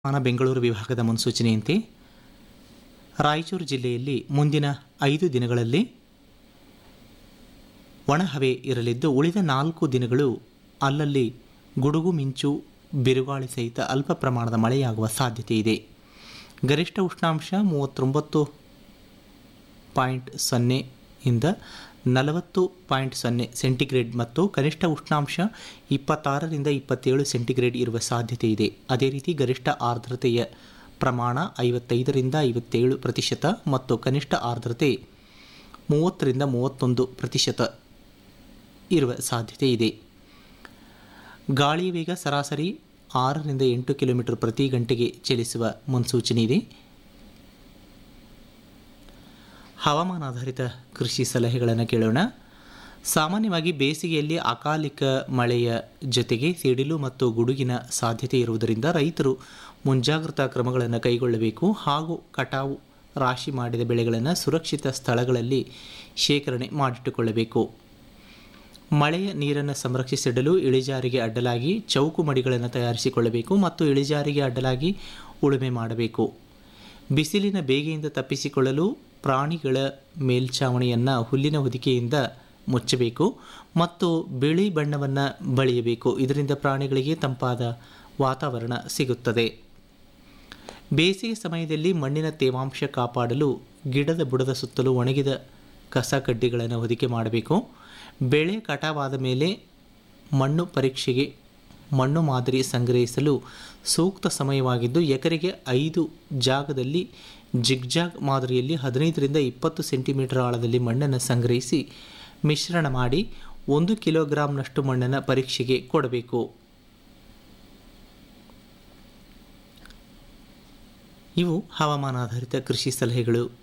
ಹವಾಮಾನ ಬೆಂಗಳೂರು ವಿಭಾಗದ ಮುನ್ಸೂಚನೆಯಂತೆ ರಾಯಚೂರು ಜಿಲ್ಲೆಯಲ್ಲಿ ಮುಂದಿನ ಐದು ದಿನಗಳಲ್ಲಿ ಒಣಹವೆ ಇರಲಿದ್ದು ಉಳಿದ ನಾಲ್ಕು ದಿನಗಳು ಅಲ್ಲಲ್ಲಿ ಗುಡುಗು ಮಿಂಚು ಬಿರುಗಾಳಿ ಸಹಿತ ಅಲ್ಪ ಪ್ರಮಾಣದ ಮಳೆಯಾಗುವ ಸಾಧ್ಯತೆ ಇದೆ ಗರಿಷ್ಠ ಉಷ್ಣಾಂಶ ಮೂವತ್ತೊಂಬತ್ತು ಪಾಯಿಂಟ್ ಸೊನ್ನೆಯಿಂದ ನಲವತ್ತು ಪಾಯಿಂಟ್ ಸೊನ್ನೆ ಸೆಂಟಿಗ್ರೇಡ್ ಮತ್ತು ಕನಿಷ್ಠ ಉಷ್ಣಾಂಶ ಇಪ್ಪತ್ತಾರರಿಂದ ಇಪ್ಪತ್ತೇಳು ಸೆಂಟಿಗ್ರೇಡ್ ಇರುವ ಸಾಧ್ಯತೆ ಇದೆ ಅದೇ ರೀತಿ ಗರಿಷ್ಠ ಆರ್ದ್ರತೆಯ ಪ್ರಮಾಣ ಐವತ್ತೈದರಿಂದ ಐವತ್ತೇಳು ಪ್ರತಿಶತ ಮತ್ತು ಕನಿಷ್ಠ ಆರ್ದ್ರತೆ ಮೂವತ್ತರಿಂದ ಮೂವತ್ತೊಂದು ಪ್ರತಿಶತ ಇರುವ ಸಾಧ್ಯತೆ ಇದೆ ಗಾಳಿಯ ವೇಗ ಸರಾಸರಿ ಆರರಿಂದ ಎಂಟು ಕಿಲೋಮೀಟರ್ ಪ್ರತಿ ಗಂಟೆಗೆ ಚಲಿಸುವ ಮುನ್ಸೂಚನೆ ಇದೆ ಹವಾಮಾನಾಧಾರಿತ ಕೃಷಿ ಸಲಹೆಗಳನ್ನು ಕೇಳೋಣ ಸಾಮಾನ್ಯವಾಗಿ ಬೇಸಿಗೆಯಲ್ಲಿ ಅಕಾಲಿಕ ಮಳೆಯ ಜೊತೆಗೆ ಸಿಡಿಲು ಮತ್ತು ಗುಡುಗಿನ ಸಾಧ್ಯತೆ ಇರುವುದರಿಂದ ರೈತರು ಮುಂಜಾಗ್ರತಾ ಕ್ರಮಗಳನ್ನು ಕೈಗೊಳ್ಳಬೇಕು ಹಾಗೂ ಕಟಾವು ರಾಶಿ ಮಾಡಿದ ಬೆಳೆಗಳನ್ನು ಸುರಕ್ಷಿತ ಸ್ಥಳಗಳಲ್ಲಿ ಶೇಖರಣೆ ಮಾಡಿಟ್ಟುಕೊಳ್ಳಬೇಕು ಮಳೆಯ ನೀರನ್ನು ಸಂರಕ್ಷಿಸಿಡಲು ಇಳಿಜಾರಿಗೆ ಅಡ್ಡಲಾಗಿ ಚೌಕು ಮಡಿಗಳನ್ನು ತಯಾರಿಸಿಕೊಳ್ಳಬೇಕು ಮತ್ತು ಇಳಿಜಾರಿಗೆ ಅಡ್ಡಲಾಗಿ ಉಳುಮೆ ಮಾಡಬೇಕು ಬಿಸಿಲಿನ ಬೇಗೆಯಿಂದ ತಪ್ಪಿಸಿಕೊಳ್ಳಲು ಪ್ರಾಣಿಗಳ ಮೇಲ್ಛಾವಣಿಯನ್ನು ಹುಲ್ಲಿನ ಹೊದಿಕೆಯಿಂದ ಮುಚ್ಚಬೇಕು ಮತ್ತು ಬಿಳಿ ಬಣ್ಣವನ್ನು ಬಳಿಯಬೇಕು ಇದರಿಂದ ಪ್ರಾಣಿಗಳಿಗೆ ತಂಪಾದ ವಾತಾವರಣ ಸಿಗುತ್ತದೆ ಬೇಸಿಗೆ ಸಮಯದಲ್ಲಿ ಮಣ್ಣಿನ ತೇವಾಂಶ ಕಾಪಾಡಲು ಗಿಡದ ಬುಡದ ಸುತ್ತಲೂ ಒಣಗಿದ ಕಸ ಕಡ್ಡಿಗಳನ್ನು ಹೊದಿಕೆ ಮಾಡಬೇಕು ಬೆಳೆ ಕಟಾವಾದ ಮೇಲೆ ಮಣ್ಣು ಪರೀಕ್ಷೆಗೆ ಮಣ್ಣು ಮಾದರಿ ಸಂಗ್ರಹಿಸಲು ಸೂಕ್ತ ಸಮಯವಾಗಿದ್ದು ಎಕರೆಗೆ ಐದು ಜಾಗದಲ್ಲಿ ಜಿಗ್ಜಾಗ್ ಮಾದರಿಯಲ್ಲಿ ಹದಿನೈದರಿಂದ ಇಪ್ಪತ್ತು ಸೆಂಟಿಮೀಟರ್ ಆಳದಲ್ಲಿ ಮಣ್ಣನ್ನು ಸಂಗ್ರಹಿಸಿ ಮಿಶ್ರಣ ಮಾಡಿ ಒಂದು ಕಿಲೋಗ್ರಾಂನಷ್ಟು ಮಣ್ಣನ್ನು ಪರೀಕ್ಷೆಗೆ ಕೊಡಬೇಕು ಇವು ಹವಾಮಾನಾಧಾರಿತ ಕೃಷಿ ಸಲಹೆಗಳು